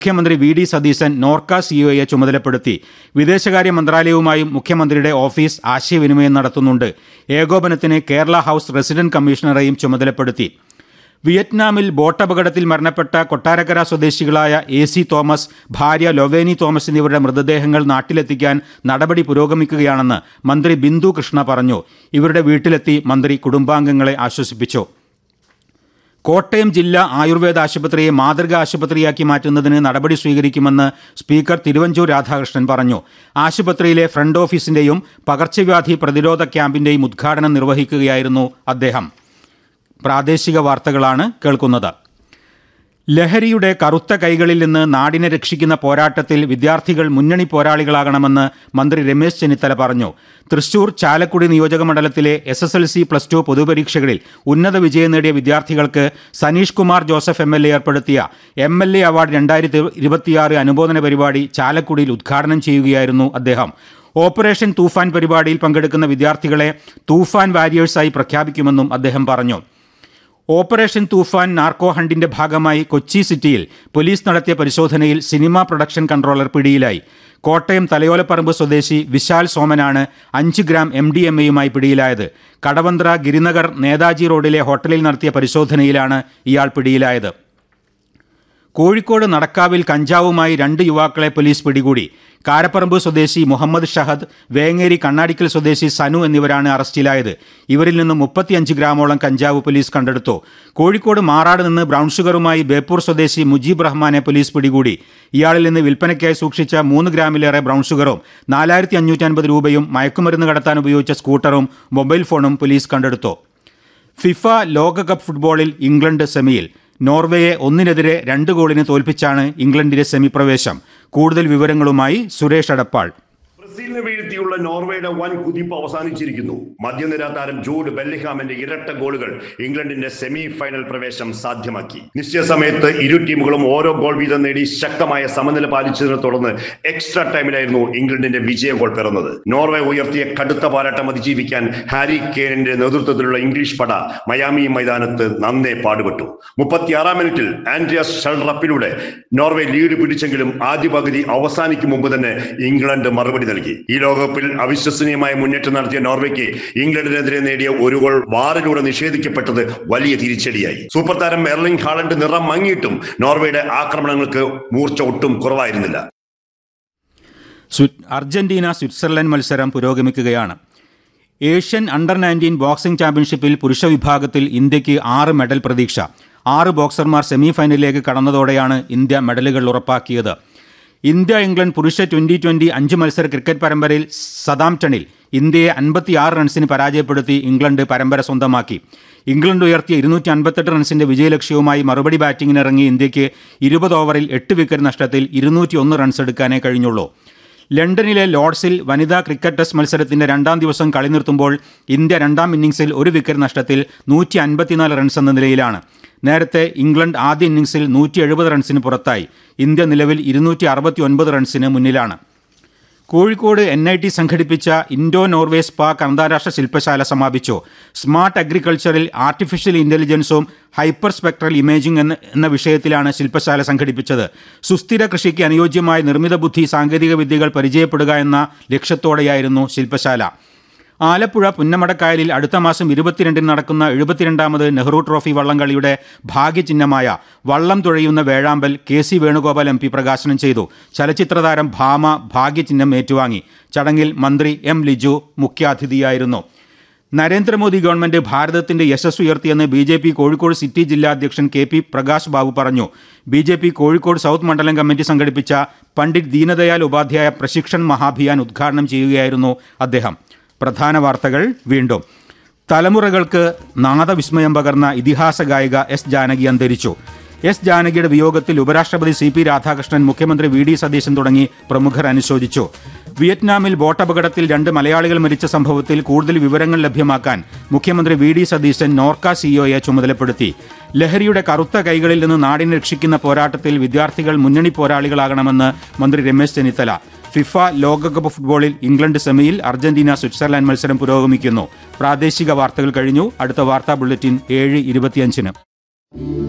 മുഖ്യമന്ത്രി V D Satheesan NORKA സിഒയെ ചുമതലപ്പെടുത്തി വിദേശകാര്യ മന്ത്രാലയവുമായും മുഖ്യമന്ത്രിയുടെ ഓഫീസ് ആശയവിനിമയം നടത്തുന്നുണ്ട് ഏകോപനത്തിന് കേരള ഹൌസ് റെസിഡന്റ് കമ്മീഷണറെയും ചുമതലപ്പെടുത്തി വിയറ്റ്നാമിൽ ബോട്ടപകടത്തിൽ മരണപ്പെട്ട കൊട്ടാരക്കര സ്വദേശികളായ എ സി തോമസ് ഭാര്യ ലൊവേനി തോമസ് എന്നിവരുടെ മൃതദേഹങ്ങൾ നാട്ടിലെത്തിക്കാൻ നടപടി പുരോഗമിക്കുകയാണെന്ന് മന്ത്രി ബിന്ദു കൃഷ്ണ പറഞ്ഞു ഇവരുടെ വീട്ടിലെത്തി മന്ത്രി കുടുംബാംഗങ്ങളെ ആശ്വസിപ്പിച്ചു കോട്ടയം ജില്ലാ ആയുർവേദ ആശുപത്രിയെ മാതൃകാ ആശുപത്രിയാക്കി മാറ്റുന്നതിന് നടപടി സ്വീകരിക്കുമെന്ന് സ്പീക്കർ തിരുവഞ്ചൂർ രാധാകൃഷ്ണൻ പറഞ്ഞു ആശുപത്രിയിലെ ഫ്രണ്ട് ഓഫീസിന്റെയും പകർച്ചവ്യാധി പ്രതിരോധ ക്യാമ്പിന്റെയും ഉദ്ഘാടനം നിർവഹിക്കുകയായിരുന്നു അദ്ദേഹം പ്രാദേശിക വാർത്തകളാണ് കേൾക്കുന്നത് ലഹരിയുടെ കറുത്ത കൈകളിൽ നിന്ന് നാടിനെ രക്ഷിക്കുന്ന പോരാട്ടത്തിൽ വിദ്യാർത്ഥികൾ മുന്നണി പോരാളികളാകണമെന്ന് മന്ത്രി രമേശ് ചെന്നിത്തല പറഞ്ഞു തൃശൂർ ചാലക്കുടി നിയോജക മണ്ഡലത്തിലെ S S L C plus two പൊതുപരീക്ഷകളിൽ ഉന്നത വിജയം നേടിയ വിദ്യാർത്ഥികൾക്ക് Saneesh Kumar Joseph M L A ഏർപ്പെടുത്തിയ എം എൽ എ അവാർഡ് രണ്ടായിരത്തി ഇരുപത്തിയാറ് അനുമോദന പരിപാടി ചാലക്കുടിയിൽ ഉദ്ഘാടനം ചെയ്യുകയായിരുന്നു അദ്ദേഹം ഓപ്പറേഷൻ തൂഫാൻ പരിപാടിയിൽ പങ്കെടുക്കുന്ന വിദ്യാർത്ഥികളെ തൂഫാൻ വാരിയേഴ്സായി പ്രഖ്യാപിക്കുമെന്നും അദ്ദേഹം പറഞ്ഞു ഓപ്പറേഷൻ തൂഫാൻ നാർക്കോ ഹണ്ടിന്റെ ഭാഗമായി കൊച്ചി സിറ്റിയിൽ പോലീസ് നടത്തിയ പരിശോധനയിൽ സിനിമ പ്രൊഡക്ഷൻ കൺട്രോളർ പിടിയിലായി കോട്ടയം തലയോലപ്പറമ്പ് സ്വദേശി വിശാൽ സോമനാണ് അഞ്ച് ഗ്രാം എം ഡി എം എയുമായി പിടിയിലായത് കടവന്ത്ര ഗിരിനഗർ നേതാജി റോഡിലെ ഹോട്ടലിൽ നടത്തിയ പരിശോധനയിലാണ് ഇയാൾ പിടിയിലായത് കോഴിക്കോട് നടക്കാവിൽ കഞ്ചാവുമായി രണ്ട് യുവാക്കളെ പോലീസ് പിടികൂടി കാരപ്പറമ്പ് സ്വദേശി മുഹമ്മദ് ഷഹദ് വേങ്ങേരി കണ്ണാടിക്കൽ സ്വദേശി സനു എന്നിവരാണ് അറസ്റ്റിലായത് ഇവരിൽ നിന്നും മുപ്പത്തിയഞ്ച് ഗ്രാമോളം കഞ്ചാവ് പോലീസ് കണ്ടെടുത്തു കോഴിക്കോട് മാറാട് നിന്ന് ബ്രൗൺ ഷുഗറുമായി ബേപ്പൂർ സ്വദേശി മുജീബ് റഹ്മാനെ പോലീസ് പിടികൂടി ഇയാളിൽ നിന്ന് വിൽപ്പനയ്ക്കായി സൂക്ഷിച്ച മൂന്ന് ഗ്രാമിലേറെ ബ്രൗൺ ഷുഗറും നാലായിരത്തി അഞ്ഞൂറ്റി അൻപത് രൂപയും മയക്കുമരുന്ന് കടത്താൻ ഉപയോഗിച്ച സ്കൂട്ടറും മൊബൈൽ ഫോണും പോലീസ് കണ്ടെടുത്തു ഫിഫ ലോകകപ്പ് ഫുട്ബോളിൽ ഇംഗ്ലണ്ട് സെമിയിൽ നോർവേയെ ഒന്നിനെതിരെ രണ്ട് ഗോളിന് തോൽപ്പിച്ചാണ് ഇംഗ്ലണ്ടിന്റെ സെമി പ്രവേശം കൂടുതൽ വിവരങ്ങളുമായി സുരേഷ് അടപ്പാൾ ബ്രസീലിനെ വീഴ്ത്തിയുള്ള നോർവേയുടെ വൻ കുതിപ്പ് അവസാനിച്ചിരിക്കുന്നു മധ്യനിര താരം ജൂഡ് ബെല്ലിഹാമിന്റെ ഇരട്ട ഗോളുകൾ ഇംഗ്ലണ്ടിന്റെ സെമി ഫൈനൽ പ്രവേശം സാധ്യമാക്കി നിശ്ചയ സമയത്ത് ഇരു ടീമുകളും ഓരോ ഗോൾ വീതം നേടി ശക്തമായ സമനില പാലിച്ചതിനെ തുടർന്ന് എക്സ്ട്രാ ടൈമിലായിരുന്നു ഇംഗ്ലണ്ടിന്റെ വിജയ ഗോൾ പിറന്നത് നോർവേ ഉയർത്തിയ കടുത്ത പോരാട്ടം അതിജീവിക്കാൻ ഹാരി കെയ്നിന്റെ നേതൃത്വത്തിലുള്ള ഇംഗ്ലീഷ് പട മയാമി മൈതാനത്ത് നന്നേ പാടുപെട്ടു മുപ്പത്തിയാറാം മിനിറ്റിൽ ആൻഡ്രിയാസ് ഷൾറപ്പിലൂടെ നോർവേ ലീഡ് പിടിച്ചെങ്കിലും ആദ്യ പകുതി അവസാനിക്കും മുമ്പ് തന്നെ ഇംഗ്ലണ്ട് മറുപടി നൽകി ഈ ലോകകപ്പിൽ അവിശ്വസനീയമായ മുന്നേറ്റം നടത്തിയ നോർവേക്ക് ഇംഗ്ലണ്ടിനെതിരെ നേടിയ ഒരു ഗോൾ വാറിലൂടെ നിഷേധിക്കപ്പെട്ടത് വലിയ തിരിച്ചടിയായി സൂപ്പർ താരം എർലിംഗ് ഹാളണ്ട് നിറം മങ്ങിയിട്ടും നോർവേയുടെ ആക്രമണങ്ങൾക്ക് മൂർച്ച ഒട്ടും കുറവായിരുന്നില്ല സ്വി- അർജന്റീന സ്വിറ്റ്സർലൻഡ് മത്സരം പുരോഗമിക്കുകയാണ് ഏഷ്യൻ അണ്ടർ നയൻറ്റീൻ ബോക്സിംഗ് ചാമ്പ്യൻഷിപ്പിൽ പുരുഷ വിഭാഗത്തിൽ ഇന്ത്യക്ക് ആറ് മെഡൽ പ്രതീക്ഷ ആറ് ബോക്സർമാർ സെമി ഫൈനലിലേക്ക് കടന്നതോടെയാണ് ഇന്ത്യ മെഡലുകൾ ഉറപ്പാക്കിയത് ഇന്ത്യ ഇംഗ്ലണ്ട് പുരുഷ ട്വൻ്റി ട്വൻ്റി അഞ്ച് മത്സര ക്രിക്കറ്റ് പരമ്പരയിൽ സതാംപ്ടണിൽ ഇന്ത്യയെ അൻപത്തിയാറ് റൺസിന് പരാജയപ്പെടുത്തി ഇംഗ്ലണ്ട് പരമ്പര സ്വന്തമാക്കി ഇംഗ്ലണ്ട് ഉയർത്തിയ ഇരുന്നൂറ്റി അൻപത്തെട്ട് റൺസിന്റെ വിജയലക്ഷ്യവുമായി മറുപടി ബാറ്റിംഗിനിറങ്ങിയ ഇന്ത്യക്ക് ഇരുപത് ഓവറിൽ എട്ട് വിക്കറ്റ് നഷ്ടത്തിൽ ഇരുന്നൂറ്റി ഒന്ന് റൺസ് എടുക്കാനേ കഴിഞ്ഞുള്ളൂ ലണ്ടനിലെ ലോർഡ്സിൽ വനിതാ ക്രിക്കറ്റ് ടെസ്റ്റ് മത്സരത്തിന്റെ രണ്ടാം ദിവസം കളി നിർത്തുമ്പോൾ ഇന്ത്യ രണ്ടാം ഇന്നിംഗ്സിൽ ഒരു വിക്കറ്റ് നഷ്ടത്തിൽ നൂറ്റി അൻപത്തിനാല് റൺസ് എന്ന നിലയിലാണ് നേരത്തെ ഇംഗ്ലണ്ട് ആദ്യ ഇന്നിംഗ്സിൽ നൂറ്റി എഴുപത് റൺസിന് പുറത്തായി ഇന്ത്യ നിലവിൽ ഇരുന്നൂറ്റി അറുപത്തി ഒൻപത് റൺസിന് മുന്നിലാണ് കോഴിക്കോട് എൻ ഐ ടി സംഘടിപ്പിച്ച ഇൻഡോ നോർവേ സ്പാക്ക് അന്താരാഷ്ട്ര ശില്പശാല സമാപിച്ചു സ്മാർട്ട് അഗ്രികൾച്ചറിൽ ആർട്ടിഫിഷ്യൽ ഇന്റലിജൻസും ഹൈപ്പർ സ്പെക്ട്രൽ ഇമേജിംഗ് എന്ന എന്ന വിഷയത്തിലാണ് ശില്പശാല സംഘടിപ്പിച്ചത് സുസ്ഥിര കൃഷിക്ക് അനുയോജ്യമായ നിർമ്മിത ബുദ്ധി സാങ്കേതിക വിദ്യകൾ പരിചയപ്പെടുക എന്ന ലക്ഷ്യത്തോടെയായിരുന്നു ശില്പശാല ആലപ്പുഴ പുന്നമടക്കായലിൽ അടുത്ത മാസം ഇരുപത്തിരണ്ടിന് നടക്കുന്ന എഴുപത്തിരണ്ടാമത് നെഹ്റു ട്രോഫി വള്ളംകളിയുടെ ഭാഗ്യചിഹ്നമായ വള്ളം തുഴയുന്ന വേഴാമ്പൽ K C Venugopal M P പ്രകാശനം ചെയ്തു ചലച്ചിത്രതാരം ഭാമ ഭാഗ്യചിഹ്നം ഏറ്റുവാങ്ങി ചടങ്ങിൽ മന്ത്രി എം ലിജു മുഖ്യാതിഥിയായിരുന്നു നരേന്ദ്രമോദി ഗവൺമെന്റ് ഭാരതത്തിന്റെ യശസ് ഉയർത്തിയെന്ന് B J P Kozhikode city ജില്ലാ അധ്യക്ഷൻ കെ പി പ്രകാശ് ബാബു പറഞ്ഞു B J P Kozhikode south മണ്ഡലം കമ്മിറ്റി സംഘടിപ്പിച്ച പണ്ഡിറ്റ് ദീനദയാൽ ഉപാധ്യായ പ്രശിക്ഷൺ മഹാഭിയാൻ ഉദ്ഘാടനം ചെയ്യുകയായിരുന്നു അദ്ദേഹം പ്രധാന വാർത്തകൾ വീണ്ടും തലമുറകൾക്ക് നാദവിസ്മയം പകർന്ന ഇതിഹാസ ഗായിക എസ് ജാനകി അന്തരിച്ചു എസ് ജാനകിയുടെ വിയോഗത്തിൽ ഉപരാഷ്ട്രപതി സി പി രാധാകൃഷ്ണൻ മുഖ്യമന്ത്രി വി ഡി സതീശൻ തുടങ്ങി പ്രമുഖർ അനുശോചിച്ചു വിയറ്റ്നാമിൽ ബോട്ടപകടത്തിൽ രണ്ട് മലയാളികൾ മരിച്ച സംഭവത്തിൽ കൂടുതൽ വിവരങ്ങൾ ലഭ്യമാക്കാൻ മുഖ്യമന്ത്രി വി ഡി സതീശൻ നോർക്ക സിഇഒയെ ചുമതലപ്പെടുത്തി ലഹരിയുടെ കറുത്ത കൈകളിൽ നിന്ന് നാടിനെ രക്ഷിക്കുന്ന പോരാട്ടത്തിൽ വിദ്യാർത്ഥികൾ മുന്നണി പോരാളികളാകണമെന്ന് മന്ത്രി രമേശ് ചെന്നിത്തല ഫിഫ ലോകകപ്പ് ഫുട്ബോളിൽ ഇംഗ്ലണ്ട് സെമിയിൽ അർജന്റീന സ്വിറ്റ്സർലാൻഡ് മത്സരം പുരോഗമിക്കുന്നു പ്രാദേശിക വാർത്തകൾ കഴിഞ്ഞു അടുത്ത വാർത്താ ബുള്ളറ്റിൻ ഏഴ് ഇരുപത്തിയഞ്ചിന്